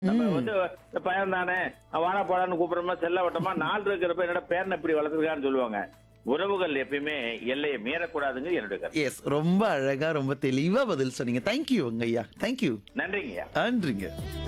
நம்ம வந்து இந்த பையன் தானே வாடா போடான்னு கூப்பிடுறோமா செல்ல வட்டமா நாள் இருக்கிறப்ப என்னோட பேரனை இப்படி வளர்த்துருக்கான்னு சொல்லுவாங்க உறவுகள் எப்பயுமே எல்லையை மீறக்கூடாதுங்க என்னுடைய கருத்து எஸ் ரொம்ப அழகா ரொம்ப தெளிவா பதில் சொன்னீங்க தேங்க்யூ ஐயா தேங்க்யூ நன்றிங்கய்யா நன்றிங்க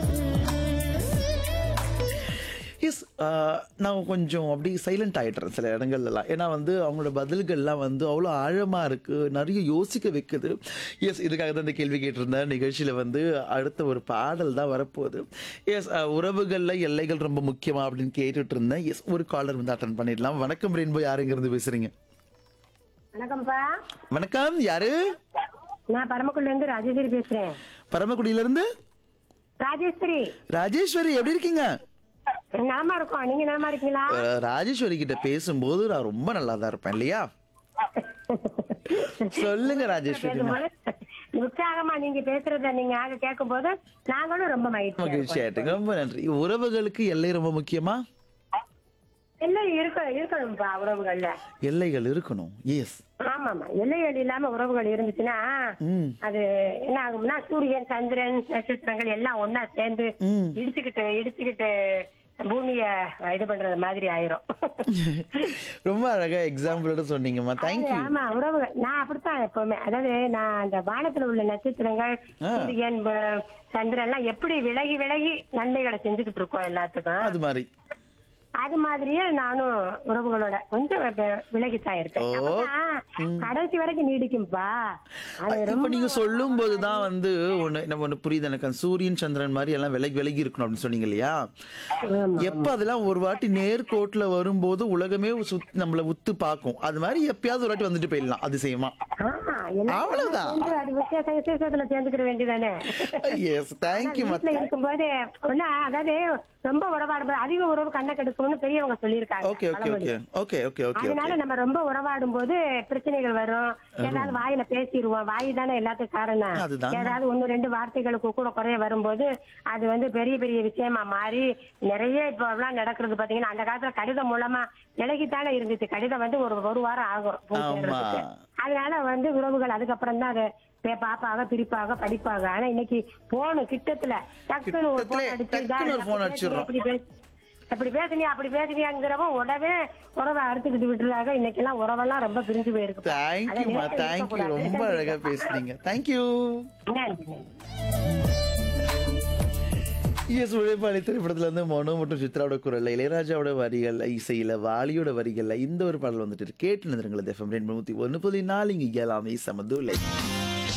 எஸ் நான் கொஞ்சம் அப்படி சைலண்ட் ஆயிடுறேன் சில இடங்கள்லாம் ஏன்னா வந்து அவங்களோட பதில்கள்லாம் வந்து அவ்வளோ ஆழமாக இருக்குது நிறைய யோசிக்க வைக்குது எஸ் இதுக்காக தான் இந்த கேள்வி கேட்டிருந்தேன் நிகழ்ச்சியில் வந்து அடுத்த ஒரு பாடல் தான் வரப்போகுது எஸ் உறவுகளில் எல்லைகள் ரொம்ப முக்கியமா அப்படின்னு கேட்டுட்டு இருந்தேன் எஸ் ஒரு காலர் வந்து அட்டன் பண்ணிடலாம் வணக்கம் ரெயின்போ யாருங்கிறது பேசுறீங்க வணக்கம்ப்பா வணக்கம் யாரு நான் பரமக்குடில இருந்து ராஜேஸ்வரி பேசுறேன் பரமக்குடியிலேருந்து ராஜேஸ்வரி ராஜேஸ்வரி எப்படி இருக்கீங்க நலமா இருக்கோம் நீங்க நலமா இருக்கீங்களா அஹ், ராஜேஸ்வரி கிட்ட பேசும்போது நான் ரொம்ப நல்லா தான் இருப்பேன் இல்லையா சொல்லுங்க ராஜேஸ்வரி பேசும்போது உற்சாகமா நீங்க பேசுறத நீங்க ஆக கேட்கும் போது நாங்களும் ரொம்ப மகிழ்ச்சி மகிழ்ச்சி ஆயிட்டுங்க ரொம்ப நன்றி உறவுகளுக்கு எல்லை ரொம்ப முக்கியமா எல்லாம் இருக்க இருக்கணும்ப்பா உறவுகள்ல எல்லைகள் இருக்கணும் எஸ் ஆமாமா எல்லைகள் இல்லாம உறவுகள் இருந்துச்சுன்னா ம் அது என்ன ஆகும்னா சூரியன் சந்திரன் நட்சத்திரங்கள் எல்லாம் ஒன்னா சேர்ந்து ம். இடிச்சுக்கிட்டு இடிச்சுக்கிட்டு பூமிய இது பண்றது மாதிரி ஆயிரும் ரொம்ப அழகா எக்ஸாம்பிளோட சொன்னீங்கம்மா தேங்க்யூ ஆமா உறவுகள் நான் அப்படித்தான் எப்பவுமே அதாவது நான் அந்த வானத்துல உள்ள நட்சத்திரங்கள் ஆ. சூரியன் ப- சந்திரன் எல்லாம் எப்படி விலகி விலகி நன்மைகளை செஞ்சுக்கிட்டு இருக்கோம் எல்லாத்துக்கும் அது மாதிரி அது மாதிரியே நானும் உறவுகளோட கொஞ்சம் வி- விலகித்தான் இருக்கேன் ஓ. அப்பதான் கடைசி வரைக்கும் நீடிக்கும்பா அது இப்ப ரொம்ப நீங்க சொல்லும் போதுதான் வந்து ஒண்ணு நம்ம ஒண்ணு புரியுது எனக்கு அந்த சூரியன் சந்திரன் மாதிரி எல்லாம் விலகி விலகி இருக்கணும் அப்படின்னு சொன்னீங்க இல்லையா ஆமா. எப்ப அதெல்லாம் ஒரு வாட்டி நேர்கோட்டுல வரும்போது உலகமே சுத் நம்மள உத்து பார்க்கும் அது மாதிரி எப்பயாவது ஒரு வாட்டி வந்துட்டு போயிடலாம் அதிசயமா ஆமா, எல்லாம் அவ்வளவுதான். சேர்ந்து அது விசேஷ விசேஷத்துல சேர்ந்துக்கிற வேண்டியதானே எஸ் தேங்க்யூமா வீட்டுல இருக்கும்போது ஒண்ணு அதாவது ரொம்ப உறவாடும் போது அதிக உறவு கண்ணை கெடுக்கும்னு பெரியவங்க சொல்லியிருக்காங்க ஓகே ஓகே பழமொழி. ஓகே ஓகே ஓகே ஓகே அதனால நம்ம ரொம்ப உறவாடும் போது பிரச்சனைகள் வரும் ஏதாவது வாயில பேசிடுவோம் வாய் தானே எல்லாத்துக்கும் காரணம் அதுதான். ஏதாவது ஒண்ணு ரெண்டு வார்த்தைகளுக்கு கூட குறைய வரும்போது அது வந்து பெரிய பெரிய விஷயமா மாறி நிறைய இப்ப எல்லாம் நடக்கிறது பாத்தீங்கன்னா அந்த காலத்துல கடிதம் மூலமா விலகித்தானே இருந்துச்சு கடிதம் வந்து ஒரு ஒரு வாரம் ஆகும் போய் ஆமா. சேர்றதுக்கு. அதனால வந்து உறவுகள் அதுக்கப்புறம் தான் அதை பே- பாப்பாக பிரிப்பாக படிப்பாங்க ஆனா இன்னைக்கு போனு கிட்டத்துல டக்குன்னு ஒரு கிட்டத்துல போன் அடிச்சு டக்குன்னு ஒரு phone அடிச்சிடுறோம். அப்படி பேசு அப்படி பேசுனியா அப்படி பேசுனியாங்கிறவ உடனே உறவை அறுத்துக்கிட்டு விட்டுறாங்க இன்னைக்கு எல்லாம் உறவெல்லாம் ரொம்ப பிரிஞ்சு போயிருக்கு தேங்க்யூமா தேங்க்யூ ரொம்ப அழகா பேசுனீங்க தேங்க்யூ எஸ் உழைப்பாளி திரைப்படத்துல இருந்து மனோ மற்றும் சித்ராவோட குரல்ல இளையராஜாவோட வரிகள் இசையில வாலியோட வரிகள்ல இந்த ஒரு பாடல் வந்துட்டு இருக்கு. கேட்டு நிறுங்கள் எஃப்எம் ரெண்டு நூத்தி ஒன்று புள்ளி நாலு இங்க எல்லாமே சமதுலை